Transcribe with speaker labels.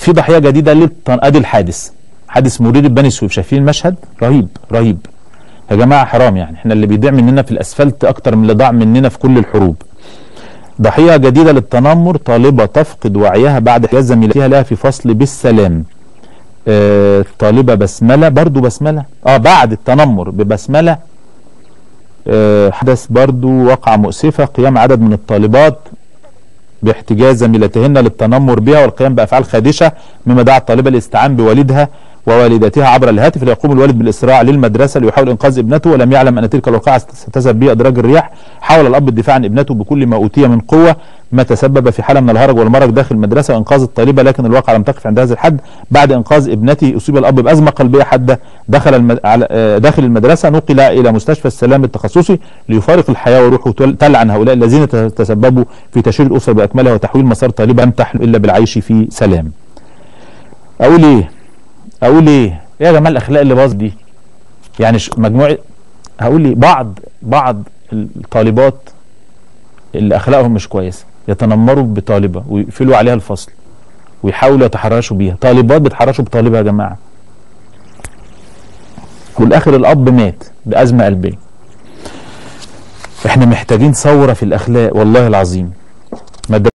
Speaker 1: في ضحيه جديده للطن ادي الحادث حادث مرير بني سويف شايفين المشهد رهيب رهيب يا جماعه حرام يعني احنا اللي بيضيع مننا في الاسفلت اكتر من اللي ضاع مننا في كل الحروب ضحيه جديده للتنمر طالبه تفقد وعيها بعد احتجاز زميلتها لها في فصل بالسلام آه طالبه بسمله برضو بسمله اه بعد التنمر ببسمله آه حدث برضو وقعة مؤسفة قيام عدد من الطالبات باحتجاز زميلتهن للتنمر بها والقيام بافعال خادشه مما دعا الطالبه للاستعان بوالدها ووالدتها عبر الهاتف ليقوم الوالد بالاسراع للمدرسه ليحاول انقاذ ابنته ولم يعلم ان تلك الواقعه ستذهب به ادراج الرياح حاول الاب الدفاع عن ابنته بكل ما اوتي من قوه ما تسبب في حاله من الهرج والمرج داخل المدرسه وانقاذ الطالبه لكن الواقعه لم تقف عند هذا الحد بعد انقاذ ابنته اصيب الاب بازمه قلبيه حاده دخل المد... على... آه، داخل المدرسه نقل الى مستشفى السلام التخصصي ليفارق الحياه وروحه تل- تلعن هؤلاء الذين ت- تسببوا في تشريد الاسره باكملها وتحويل مسار طالبه لم تحلم الا بالعيش في سلام. اقول ايه؟ اقول ايه؟ ايه يا جماعه الاخلاق اللي باظ دي؟ يعني ش- مجموعه هقول لي بعض بعض الطالبات اللي اخلاقهم مش كويسه يتنمروا بطالبه ويقفلوا عليها الفصل ويحاولوا يتحرشوا بيها طالبات بيتحرشوا بطالبه يا جماعه والاخر الاب مات بازمه قلبيه احنا محتاجين ثوره في الاخلاق والله العظيم